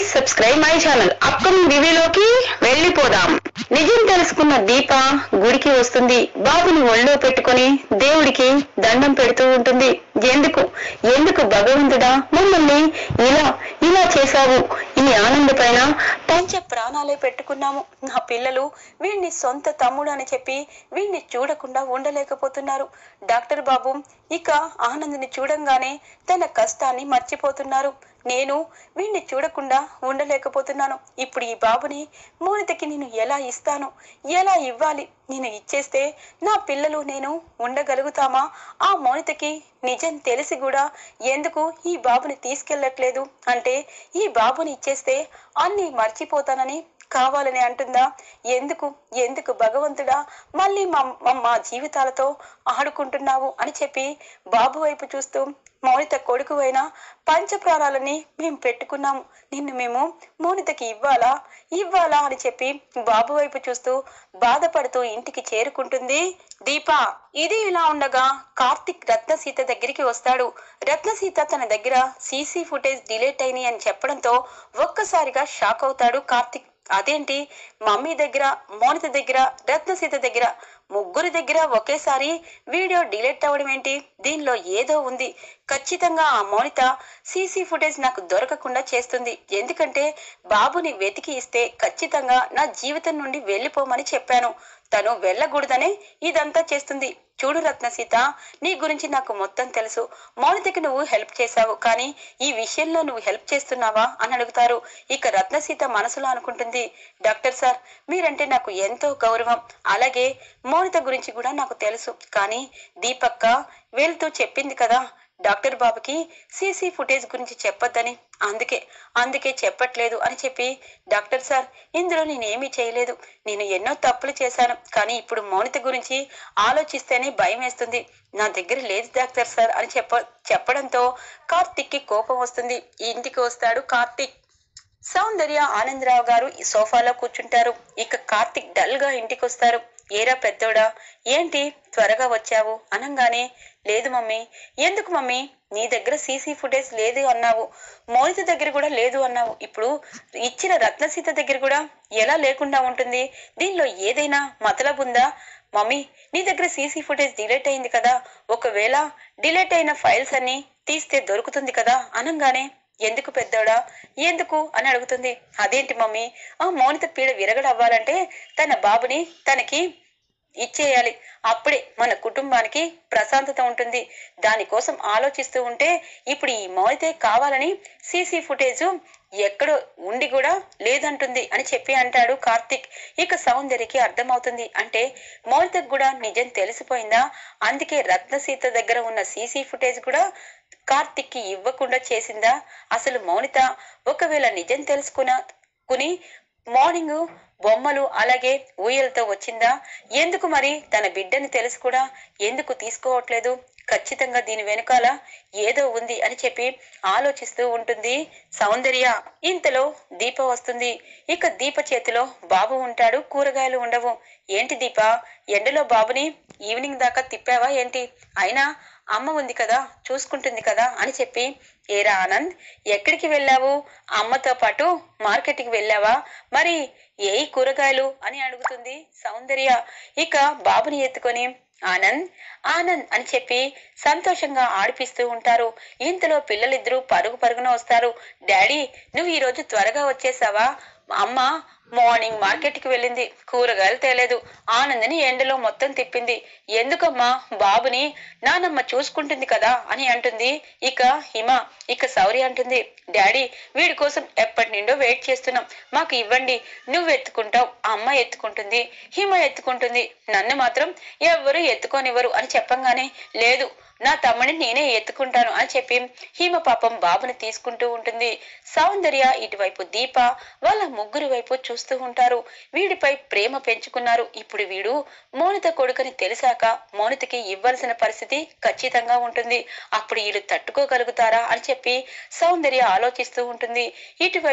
please subscribe my channel upcoming రివ్యూలోకి వెళ్ళిపోదాం నిజం తెలుసుకున్న దీప గుడికి వస్తుంది బాబుని ఒళ్ళో పెట్టుకొని దేవుడికి దండం పెడుతూ ఉంటుంది ఎందుకు ఎందుకు భగవంతుడా మమ్మల్ని ఇలా ఇలా చేశావు ఈ ఆనంద పైన పంచ ప్రాణాలే పెట్టుకున్నాము నా పిల్లలు వీడిని సొంత తమ్ముడు అని చెప్పి వీడిని చూడకుండా ఉండలేకపోతున్నారు డాక్టర్ బాబు ఇక ఆనంద్ని చూడంగానే తన కష్టాన్ని మర్చిపోతున్నారు నేను వీడిని చూడకుండా ఉండలేకపోతున్నాను ఇప్పుడు ఈ బాబుని మోనితకి నేను ఎలా ఇస్తాను ఎలా ఇవ్వాలి నేను ఇచ్చేస్తే నా పిల్లలు నేను ఉండగలుగుతామా ఆ మోనితకి నిజం తెలిసి కూడా ఎందుకు ఈ బాబుని తీసుకెళ్ళట్లేదు అంటే ఈ బాబుని ఇచ్చేస్తే అన్ని మర్చిపోతానని కావాలని అంటుందా ఎందుకు ఎందుకు భగవంతుడా మళ్ళీ మా మా- మా జీవితాలతో ఆడుకుంటున్నావు అని చెప్పి బాబు వైపు చూస్తూ మౌనిత కొడుకు అయిన పంచప్రాణాలని మేము పెట్టుకున్నాము నిన్ను మేము మౌనితకి ఇవ్వాలా ఇవ్వాలా అని చెప్పి బాబు వైపు చూస్తూ బాధపడుతూ ఇంటికి చేరుకుంటుంది దీప ఇది ఇలా ఉండగా కార్తిక్ రత్నసీత దగ్గరికి వస్తాడు రత్నసీత తన దగ్గర సీసీ ఫుటేజ్ డిలీట్ అయినాయి అని చెప్పడంతో ఒక్కసారిగా షాక్ అవుతాడు కార్తిక్ అదేంటి మమ్మీ దగ్గర మోనిత దగ్గర రత్నసీత దగ్గర ముగ్గురి దగ్గర ఒకేసారి వీడియో డిలీట్ అవ్వడం ఏంటి దీనిలో ఏదో ఉంది ఖచ్చితంగా ఆ మోనిత సీసీ ఫుటేజ్ నాకు దొరకకుండా చేస్తుంది ఎందుకంటే బాబుని వెతికి ఇస్తే ఖచ్చితంగా నా జీవితం నుండి వెళ్ళిపోమని చెప్పాను తను వెళ్ళకూడదనే ఇదంతా చేస్తుంది చూడు రత్నసీత నీ గురించి నాకు మొత్తం తెలుసు మౌనితకి నువ్వు హెల్ప్ చేశావు కానీ ఈ విషయంలో నువ్వు హెల్ప్ చేస్తున్నావా అని అడుగుతారు ఇక రత్నసీత మనసులో అనుకుంటుంది డాక్టర్ సార్ మీరంటే నాకు ఎంతో గౌరవం అలాగే మౌనిత గురించి కూడా నాకు తెలుసు కానీ దీపక్క వెళ్తూ చెప్పింది కదా డాక్టర్ బాబుకి సీసీ ఫుటేజ్ గురించి చెప్పొద్దని అందుకే అందుకే చెప్పట్లేదు అని చెప్పి డాక్టర్ సార్ ఇందులో నేనేమీ చేయలేదు నేను ఎన్నో తప్పులు చేశాను కానీ ఇప్పుడు మౌనిత గురించి ఆలోచిస్తేనే భయం వేస్తుంది నా దగ్గర లేదు డాక్టర్ సార్ అని చెప్ప చెప్పడంతో కార్తిక్కి కోపం వస్తుంది ఇంటికి వస్తాడు కార్తిక్ సౌందర్య ఆనందరావు గారు ఈ సోఫాలో కూర్చుంటారు ఇక కార్తిక్ డల్ గా ఇంటికి వస్తారు ఏరా పెద్దోడా ఏంటి త్వరగా వచ్చావు అనంగానే లేదు మమ్మీ ఎందుకు మమ్మీ నీ దగ్గర సీసీ ఫుటేజ్ లేదు అన్నావు మోనిత దగ్గర కూడా లేదు అన్నావు ఇప్పుడు ఇచ్చిన రత్నసీత దగ్గర కూడా ఎలా లేకుండా ఉంటుంది దీనిలో ఏదైనా మతలబు ఉందా మమ్మీ నీ దగ్గర సీసీ ఫుటేజ్ డిలీట్ అయింది కదా ఒకవేళ డిలీట్ అయిన ఫైల్స్ అన్ని తీస్తే దొరుకుతుంది కదా అనంగానే ఎందుకు పెద్దోడా ఎందుకు అని అడుగుతుంది అదేంటి మమ్మీ ఆ మౌనిత పీడ విరగడవ్వాలంటే తన బాబుని తనకి ఇచ్చేయాలి అప్పుడే మన కుటుంబానికి ప్రశాంతత ఉంటుంది దానికోసం ఆలోచిస్తూ ఉంటే ఇప్పుడు ఈ మౌనితే కావాలని సీసీ ఫుటేజ్ ఎక్కడో ఉండి కూడా లేదంటుంది అని చెప్పి అంటాడు కార్తిక్ ఇక సౌందర్యకి అర్థమవుతుంది అంటే మౌనితకు కూడా నిజం తెలిసిపోయిందా అందుకే రత్నసీత దగ్గర ఉన్న సీసీ ఫుటేజ్ కూడా కార్తిక్ కి ఇవ్వకుండా చేసిందా అసలు మౌనిత ఒకవేళ నిజం తెలుసుకున్న కుని మార్నింగ్ బొమ్మలు అలాగే ఊయలతో వచ్చిందా ఎందుకు మరి తన బిడ్డని తెలుసు కూడా ఎందుకు తీసుకోవట్లేదు ఖచ్చితంగా దీని వెనుకాల ఏదో ఉంది అని చెప్పి ఆలోచిస్తూ ఉంటుంది సౌందర్య ఇంతలో దీప వస్తుంది ఇక దీప చేతిలో బాబు ఉంటాడు కూరగాయలు ఉండవు ఏంటి దీప ఎండలో బాబుని ఈవినింగ్ దాకా తిప్పావా ఏంటి అయినా అమ్మ ఉంది కదా చూసుకుంటుంది కదా అని చెప్పి ఏరా ఆనంద్ ఎక్కడికి వెళ్ళావు అమ్మతో పాటు మార్కెట్కి వెళ్ళావా మరి ఏ కూరగాయలు అని అడుగుతుంది సౌందర్య ఇక బాబుని ఎత్తుకొని ఆనంద్ ఆనంద్ అని చెప్పి సంతోషంగా ఆడిపిస్తూ ఉంటారు ఇంతలో పిల్లలిద్దరూ పరుగు పరుగున వస్తారు డాడీ నువ్వు ఈ రోజు త్వరగా వచ్చేసావా అమ్మ మార్నింగ్ మార్కెట్ కి వెళ్ళింది కూరగాయలు తేలేదు ఆనందని ఎండలో మొత్తం తిప్పింది ఎందుకమ్మా బాబుని నానమ్మ చూసుకుంటుంది కదా అని అంటుంది ఇక హిమ ఇక సౌరి అంటుంది డాడీ వీడి కోసం ఎప్పటి నుండో వెయిట్ చేస్తున్నాం మాకు ఇవ్వండి నువ్వు ఎత్తుకుంటావు అమ్మ ఎత్తుకుంటుంది హిమ ఎత్తుకుంటుంది నన్ను మాత్రం ఎవ్వరు ఎత్తుకోనివ్వరు అని చెప్పంగానే లేదు నా తమ్ముడిని నేనే ఎత్తుకుంటాను అని చెప్పి హిమ పాపం బాబుని తీసుకుంటూ ఉంటుంది సౌందర్య ఇటువైపు దీప వాళ్ళ ముగ్గురు వైపు చూస్తూ ఉంటారు వీడిపై ప్రేమ పెంచుకున్నారు ఇప్పుడు వీడు మౌనిత కొడుకని తెలిసాక మౌనితకి ఇవ్వాల్సిన పరిస్థితి ఖచ్చితంగా ఉంటుంది అప్పుడు వీళ్ళు తట్టుకోగలుగుతారా అని చెప్పి సౌందర్య ఆలోచిస్తూ ఉంటుంది ఇటువైపు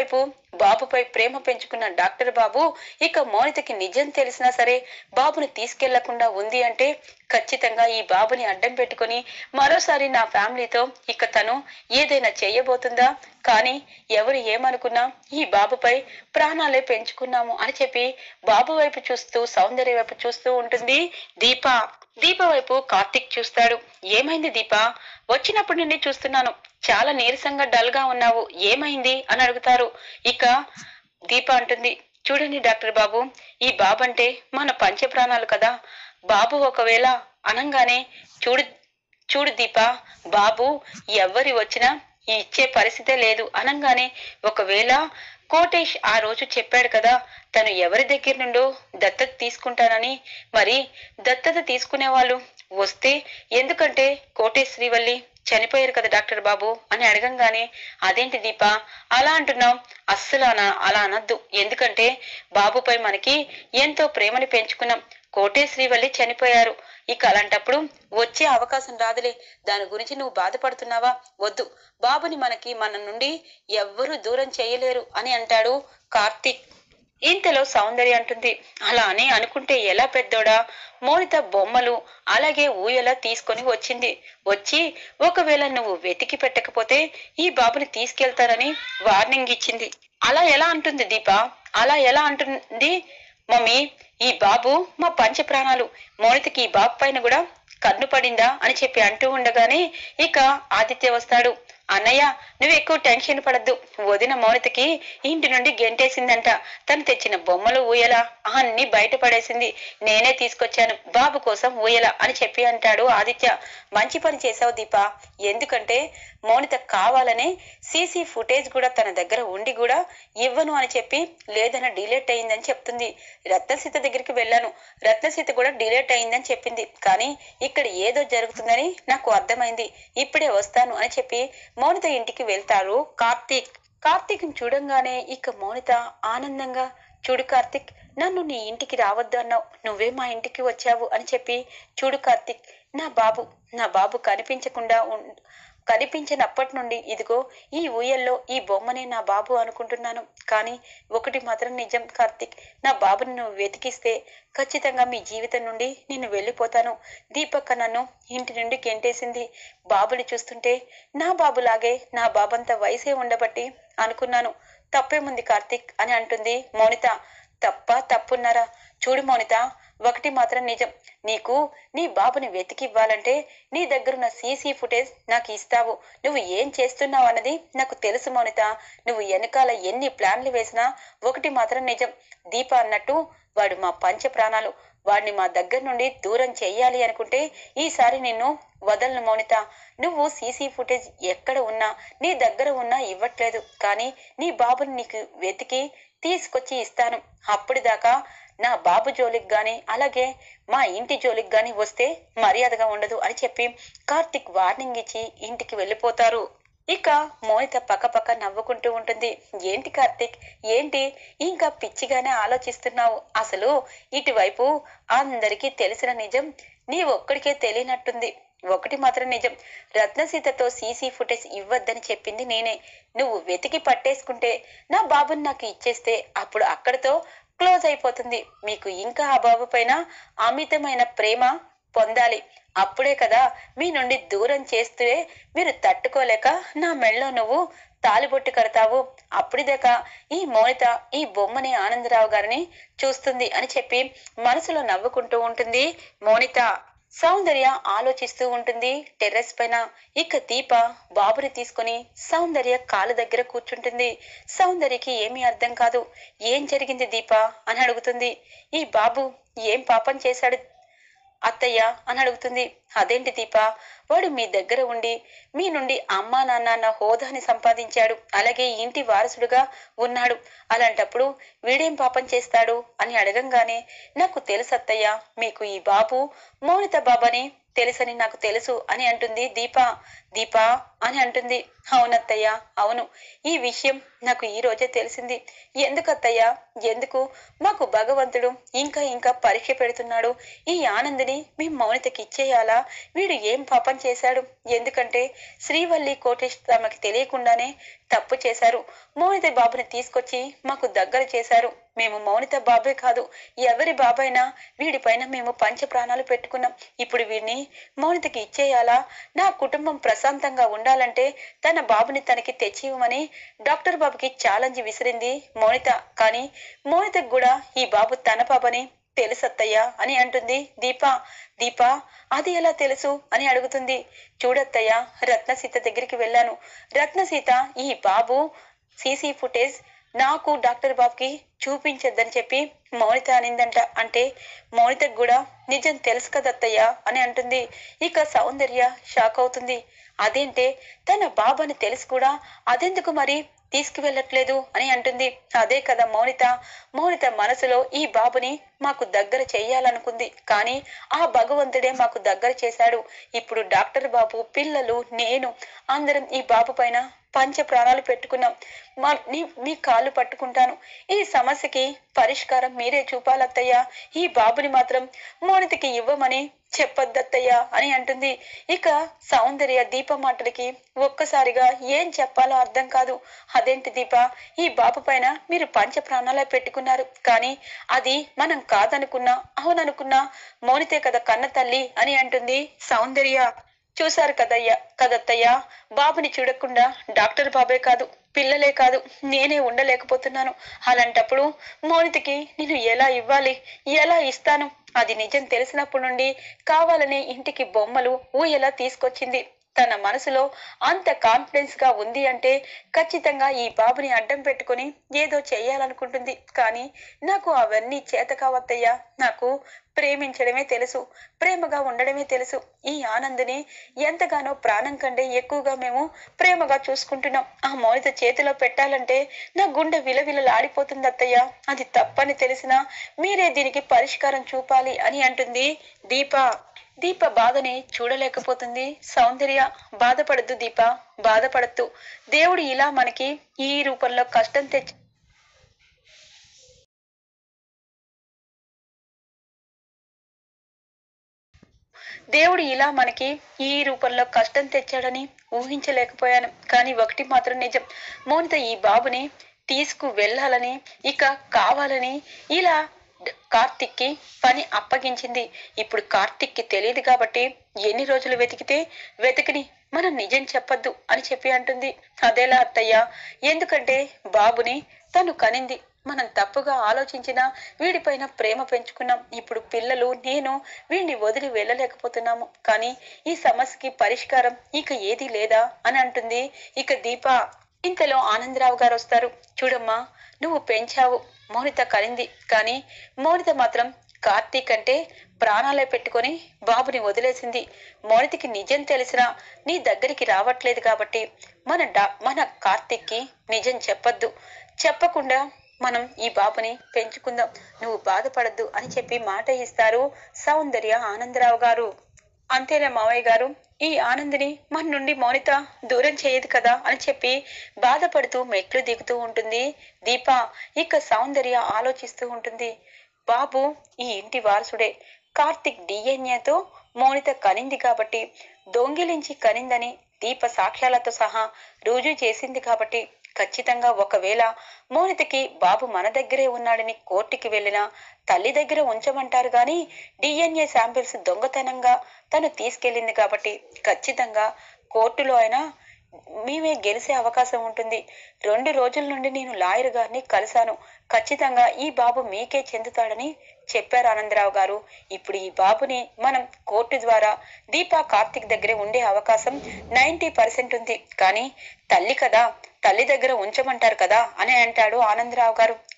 బాబుపై ప్రేమ పెంచుకున్న డాక్టర్ బాబు ఇక మౌనితకి నిజం తెలిసినా సరే బాబుని తీసుకెళ్లకుండా ఉంది అంటే ఖచ్చితంగా ఈ బాబుని అడ్డం పెట్టుకుని మరోసారి నా ఫ్యామిలీతో ఇక తను ఏదైనా చేయబోతుందా కానీ ఎవరు ఏమనుకున్నా ఈ బాబుపై ప్రాణాలే పెంచుకున్నాము అని చెప్పి బాబు వైపు చూస్తూ సౌందర్య వైపు చూస్తూ ఉంటుంది దీప దీప వైపు కార్తిక్ చూస్తాడు ఏమైంది దీప వచ్చినప్పటి నుండి చూస్తున్నాను చాలా నీరసంగా డల్ గా ఉన్నావు ఏమైంది అని అడుగుతారు ఇక దీప అంటుంది చూడండి డాక్టర్ బాబు ఈ బాబు అంటే మన పంచ ప్రాణాలు కదా బాబు ఒకవేళ అనంగానే చూడు చూడు దీప బాబు ఎవరి వచ్చినా ఇచ్చే పరిస్థితే లేదు అనంగానే ఒకవేళ కోటేష్ ఆ రోజు చెప్పాడు కదా తను ఎవరి దగ్గర నుండో దత్తత తీసుకుంటానని మరి దత్తత తీసుకునే వాళ్ళు వస్తే ఎందుకంటే కోటేష్ శ్రీవల్లి చనిపోయారు కదా డాక్టర్ బాబు అని అడగంగానే అదేంటి దీప అలా అంటున్నాం అస్సలు అన అలా అనద్దు ఎందుకంటే బాబుపై మనకి ఎంతో ప్రేమని పెంచుకున్నాం కోటే శ్రీవల్లి చనిపోయారు ఇక అలాంటప్పుడు వచ్చే అవకాశం రాదులే దాని గురించి నువ్వు బాధపడుతున్నావా వద్దు బాబుని మనకి మన నుండి ఎవ్వరూ దూరం చేయలేరు అని అంటాడు కార్తీక్ ఇంతలో సౌందర్య అంటుంది అలా అని అనుకుంటే ఎలా పెద్దోడా మోనిత బొమ్మలు అలాగే ఊయల తీసుకొని వచ్చింది వచ్చి ఒకవేళ నువ్వు వెతికి పెట్టకపోతే ఈ బాబుని తీసుకెళ్తారని వార్నింగ్ ఇచ్చింది అలా ఎలా అంటుంది దీప అలా ఎలా అంటుంది మమ్మీ ఈ బాబు మా పంచ ప్రాణాలు మోనితకి ఈ బాబు పైన కూడా కన్ను పడిందా అని చెప్పి అంటూ ఉండగానే ఇక ఆదిత్య వస్తాడు అన్నయ్య నువ్వు ఎక్కువ టెన్షన్ పడద్దు వదిన మౌనితకి ఇంటి నుండి గెంటేసిందంట తను తెచ్చిన బొమ్మలు ఊయల అన్ని బయట పడేసింది నేనే తీసుకొచ్చాను బాబు కోసం ఊయల అని చెప్పి అంటాడు ఆదిత్య మంచి పని చేసావు దీప ఎందుకంటే మౌనిత కావాలనే సీసీ ఫుటేజ్ కూడా తన దగ్గర ఉండి కూడా ఇవ్వను అని చెప్పి లేదన్న డిలేట్ అయిందని చెప్తుంది రత్నసీత దగ్గరికి వెళ్ళాను రత్నసీత కూడా డిలేట్ అయిందని చెప్పింది కానీ ఇక్కడ ఏదో జరుగుతుందని నాకు అర్థమైంది ఇప్పుడే వస్తాను అని చెప్పి మౌనిత ఇంటికి వెళ్తారు కార్తీక్ కార్తీక్ చూడంగానే ఇక మౌనిత ఆనందంగా చూడు కార్తీక్ నన్ను నీ ఇంటికి రావద్దు అన్నావు నువ్వే మా ఇంటికి వచ్చావు అని చెప్పి చూడు కార్తీక్ నా బాబు నా బాబు కనిపించకుండా ఉం- కనిపించినప్పటి నుండి ఇదిగో ఈ ఊయల్లో ఈ బొమ్మనే నా బాబు అనుకుంటున్నాను కానీ ఒకటి మాత్రం నిజం కార్తీక్ నా బాబుని నువ్వు వెతికిస్తే ఖచ్చితంగా మీ జీవితం నుండి నేను వెళ్ళిపోతాను దీపక్క నన్ను ఇంటి నుండి గెంటేసింది బాబుని చూస్తుంటే నా బాబులాగే నా బాబంత వయసే ఉండబట్టి అనుకున్నాను తప్పేముంది కార్తీక్ అని అంటుంది మౌనిత తప్ప తప్పున్నారా చూడు మౌనిత ఒకటి మాత్రం నిజం నీకు నీ బాబుని వెతికివ్వాలంటే నీ దగ్గరున్న సీసీ ఫుటేజ్ నాకు ఇస్తావు నువ్వు ఏం చేస్తున్నావు అన్నది నాకు తెలుసు మౌనిత నువ్వు వెనకాల ఎన్ని ప్లాన్లు వేసినా ఒకటి మాత్రం నిజం దీప అన్నట్టు వాడు మా పంచ ప్రాణాలు వాడిని మా దగ్గర నుండి దూరం చెయ్యాలి అనుకుంటే ఈసారి నిన్ను వదలను మౌనిత నువ్వు సీసీ ఫుటేజ్ ఎక్కడ ఉన్నా నీ దగ్గర ఉన్నా ఇవ్వట్లేదు కానీ నీ బాబుని నీకు వెతికి తీసుకొచ్చి ఇస్తాను అప్పటిదాకా నా బాబు జోలికి గాని అలాగే మా ఇంటి జోలికి గాని వస్తే మర్యాదగా ఉండదు అని చెప్పి కార్తిక్ వార్నింగ్ ఇచ్చి ఇంటికి వెళ్ళిపోతారు ఇక మోనిత పక్కపక్క నవ్వుకుంటూ ఉంటుంది ఏంటి కార్తిక్ ఏంటి ఇంకా పిచ్చిగానే ఆలోచిస్తున్నావు అసలు ఇటువైపు అందరికీ తెలిసిన నిజం నీ ఒక్కడికే తెలియనట్టుంది ఒకటి మాత్రం నిజం రత్నసీతతో సీసీ ఫుటేజ్ ఇవ్వద్దని చెప్పింది నేనే నువ్వు వెతికి పట్టేసుకుంటే నా బాబుని నాకు ఇచ్చేస్తే అప్పుడు అక్కడితో క్లోజ్ అయిపోతుంది మీకు ఇంకా ఆ బాబు పైన అమితమైన ప్రేమ పొందాలి అప్పుడే కదా మీ నుండి దూరం చేస్తే మీరు తట్టుకోలేక నా మెళ్ళో నువ్వు తాలిబొట్టు కడతావు అప్పుడిదాకా ఈ మౌనిత ఈ బొమ్మని ఆనందరావు గారిని చూస్తుంది అని చెప్పి మనసులో నవ్వుకుంటూ ఉంటుంది మౌనిత సౌందర్య ఆలోచిస్తూ ఉంటుంది టెర్రస్ పైన ఇక దీప బాబుని తీసుకొని సౌందర్య కాలు దగ్గర కూర్చుంటుంది సౌందర్యకి ఏమీ అర్థం కాదు ఏం జరిగింది దీప అని అడుగుతుంది ఈ బాబు ఏం పాపం చేశాడు అత్తయ్య అని అడుగుతుంది అదేంటి దీప వాడు మీ దగ్గర ఉండి మీ నుండి అమ్మా నాన్న అన్న హోదాని సంపాదించాడు అలాగే ఈ ఇంటి వారసుడుగా ఉన్నాడు అలాంటప్పుడు వీడేం పాపం చేస్తాడు అని అడగంగానే నాకు తెలుసు అత్తయ్య మీకు ఈ బాబు మౌనిత బాబాని తెలుసని నాకు తెలుసు అని అంటుంది దీప దీప అని అంటుంది అవునత్తయ్య అవును ఈ విషయం నాకు ఈ రోజే తెలిసింది ఎందుకు అత్తయ్య ఎందుకు మాకు భగవంతుడు ఇంకా ఇంకా పరీక్ష పెడుతున్నాడు ఈ ఆనందిని మీ మౌనితకి ఇచ్చేయాలా వీడు ఏం పాపం చేశాడు ఎందుకంటే శ్రీవల్లి కోటేష్ తమకి తెలియకుండానే తప్పు చేశారు మౌనిత బాబుని తీసుకొచ్చి మాకు దగ్గర చేశారు మేము మౌనిత బాబే కాదు ఎవరి బాబైనా వీడిపైన మేము పంచ ప్రాణాలు పెట్టుకున్నాం ఇప్పుడు వీడిని మౌనితకి ఇచ్చేయాలా నా కుటుంబం ప్రశాంతంగా ఉండాలంటే తన బాబుని తనకి తెచ్చి ఇవ్వమని డాక్టర్ బాబుకి ఛాలెంజ్ విసిరింది మౌనిత కానీ మౌనితకు కూడా ఈ బాబు తన బాబని తెలుసత్తయ్య అని అంటుంది దీప దీప అది ఎలా తెలుసు అని అడుగుతుంది చూడత్తయ్య రత్నసీత దగ్గరికి వెళ్ళాను రత్నసీత ఈ బాబు సీసీ ఫుటేజ్ నాకు డాక్టర్ బాబుకి చూపించొద్దని చెప్పి మౌనిత అనిందంట అంటే మౌనితకు కూడా నిజం తెలుసు కదత్తయ్య అని అంటుంది ఇక సౌందర్య షాక్ అవుతుంది అదేంటే తన బాబు అని తెలిసి కూడా అదెందుకు మరి తీసుకువెళ్ళట్లేదు అని అంటుంది అదే కదా మౌనిత మౌనిత మనసులో ఈ బాబుని మాకు దగ్గర చెయ్యాలనుకుంది కానీ ఆ భగవంతుడే మాకు దగ్గర చేశాడు ఇప్పుడు డాక్టర్ బాబు పిల్లలు నేను అందరం ఈ బాబు పైన పంచ ప్రాణాలు పెట్టుకున్నాం మా నీ మీ కాళ్ళు పట్టుకుంటాను ఈ సమస్యకి పరిష్కారం మీరే చూపాలత్తయ్య ఈ బాబుని మాత్రం మౌనితకి ఇవ్వమని చెప్పొద్దత్తయ్య అని అంటుంది ఇక సౌందర్య దీప మాటలకి ఒక్కసారిగా ఏం చెప్పాలో అర్థం కాదు అదేంటి దీప ఈ బాబు పైన మీరు పంచ ప్రాణాలే పెట్టుకున్నారు కానీ అది మనం కాదనుకున్నా అవుననుకున్నా మౌనితే కదా కన్న తల్లి అని అంటుంది సౌందర్య చూశారు కదయ్యా కదత్తయ్య బాబుని చూడకుండా డాక్టర్ బాబే కాదు పిల్లలే కాదు నేనే ఉండలేకపోతున్నాను అలాంటప్పుడు మౌనితకి నేను ఎలా ఇవ్వాలి ఎలా ఇస్తాను అది నిజం తెలిసినప్పటి నుండి కావాలని ఇంటికి బొమ్మలు ఊయలా తీసుకొచ్చింది తన మనసులో అంత కాన్ఫిడెన్స్ గా ఉంది అంటే ఖచ్చితంగా ఈ బాబుని అడ్డం పెట్టుకుని ఏదో చెయ్యాలనుకుంటుంది కానీ నాకు అవన్నీ చేత కావత్తయ్యా నాకు ప్రేమించడమే తెలుసు ప్రేమగా ఉండడమే తెలుసు ఈ ఆనందిని ఎంతగానో ప్రాణం కంటే ఎక్కువగా మేము ప్రేమగా చూసుకుంటున్నాం ఆ మౌనిత చేతిలో పెట్టాలంటే నా గుండె విలవిలలాడిపోతుంది అత్తయ్య అది తప్పని తెలిసినా మీరే దీనికి పరిష్కారం చూపాలి అని అంటుంది దీప దీప బాధని చూడలేకపోతుంది సౌందర్య బాధపడద్దు దీప బాధపడద్దు దేవుడు ఇలా మనకి ఈ రూపంలో కష్టం తెచ్చి దేవుడు ఇలా మనకి ఈ రూపంలో కష్టం తెచ్చాడని ఊహించలేకపోయాను కానీ ఒకటి మాత్రం నిజం మౌనిత ఈ బాబుని తీసుకు వెళ్ళాలని ఇక కావాలని ఇలా డ్- కార్తిక్కి పని అప్పగించింది ఇప్పుడు కార్తిక్కి తెలియదు కాబట్టి ఎన్ని రోజులు వెతికితే వెతికిని మనం నిజం చెప్పొద్దు అని చెప్పి అంటుంది అదేలా అత్తయ్య ఎందుకంటే బాబుని తను కనింది మనం తప్పుగా ఆలోచించినా వీడిపైన ప్రేమ పెంచుకున్నాం ఇప్పుడు పిల్లలు నేను వీడిని వదిలి వెళ్ళలేకపోతున్నాము కానీ ఈ సమస్యకి పరిష్కారం ఇక ఏది లేదా అని అంటుంది ఇక దీప ఇంతలో ఆనందరావు గారు వస్తారు చూడమ్మా నువ్వు పెంచావు మౌనిత కనింది కానీ మౌనిత మాత్రం కార్తీక్ అంటే ప్రాణాలే పెట్టుకొని బాబుని వదిలేసింది మౌనితకి నిజం తెలిసినా నీ దగ్గరికి రావట్లేదు కాబట్టి మన డా మన కార్తీక్కి నిజం చెప్పొద్దు చెప్పకుండా మనం ఈ బాబుని పెంచుకుందాం నువ్వు బాధపడద్దు అని చెప్పి మాట ఇస్తారు సౌందర్య ఆనందరావు గారు అంతేనా మావయ్య గారు ఈ ఆనందిని మన నుండి మౌనిత దూరం చేయదు కదా అని చెప్పి బాధపడుతూ మెట్లు దిగుతూ ఉంటుంది దీప ఇక సౌందర్య ఆలోచిస్తూ ఉంటుంది బాబు ఈ ఇంటి వారసుడే కార్తిక్ డిఎన్ఏతో మౌనిత కనింది కాబట్టి దొంగిలించి కనిందని దీప సాక్ష్యాలతో సహా రుజువు చేసింది కాబట్టి ఖచ్చితంగా ఒకవేళ మౌనితకి బాబు మన దగ్గరే ఉన్నాడని కోర్టుకి వెళ్ళినా తల్లి దగ్గర ఉంచమంటారు గాని డిఎన్ఏ శాంపిల్స్ దొంగతనంగా తను తీసుకెళ్ళింది కాబట్టి ఖచ్చితంగా కోర్టులో అయినా మేమే గెలిసే అవకాశం ఉంటుంది రెండు రోజుల నుండి నేను లాయర్ గారిని కలిశాను ఖచ్చితంగా ఈ బాబు మీకే చెందుతాడని చెప్పారు ఆనందరావు గారు ఇప్పుడు ఈ బాబుని మనం కోర్టు ద్వారా దీపా కార్తిక్ దగ్గరే ఉండే అవకాశం నైంటీ పర్సెంట్ ఉంది కానీ తల్లి కదా తల్లి దగ్గర ఉంచమంటారు కదా అని అంటాడు ఆనందరావు గారు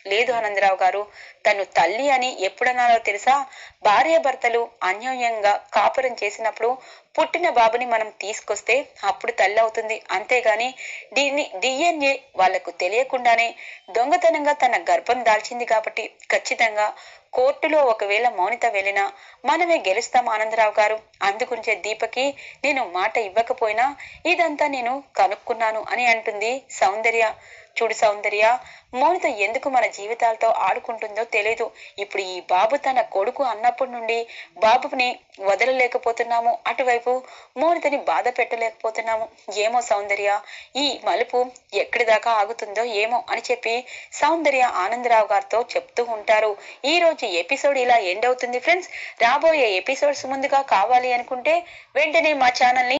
లేదు ఆనందరావు గారు తను తల్లి అని ఎప్పుడన్నారో తెలుసా భార్యాభర్తలు అన్యోన్యంగా కాపురం చేసినప్పుడు పుట్టిన బాబుని మనం తీసుకొస్తే అప్పుడు తల్లి అవుతుంది అంతేగాని దీన్ని డిఎన్ఏ వాళ్లకు తెలియకుండానే దొంగతనంగా తన గర్భం దాల్చింది కాబట్టి ఖచ్చితంగా కోర్టులో ఒకవేళ మౌనిత వెళ్ళినా మనమే గెలుస్తాం ఆనందరావు గారు అందుగురించే దీపకి నేను మాట ఇవ్వకపోయినా ఇదంతా నేను కనుక్కున్నాను అని అంటుంది సౌందర్య చూడు సౌందర్య మౌనిత ఎందుకు మన జీవితాలతో ఆడుకుంటుందో తెలియదు ఇప్పుడు ఈ బాబు తన కొడుకు అన్నప్పటి నుండి బాబుని వదలలేకపోతున్నాము అటువైపు మౌనితని బాధ పెట్టలేకపోతున్నాము ఏమో సౌందర్య ఈ మలుపు ఎక్కడి దాకా ఆగుతుందో ఏమో అని చెప్పి సౌందర్య ఆనందరావు గారితో చెప్తూ ఉంటారు ఈ రోజు ఎపిసోడ్ ఇలా ఎండ్ అవుతుంది ఫ్రెండ్స్ రాబోయే ఎపిసోడ్స్ ముందుగా కావాలి అనుకుంటే వెంటనే మా ఛానల్ ని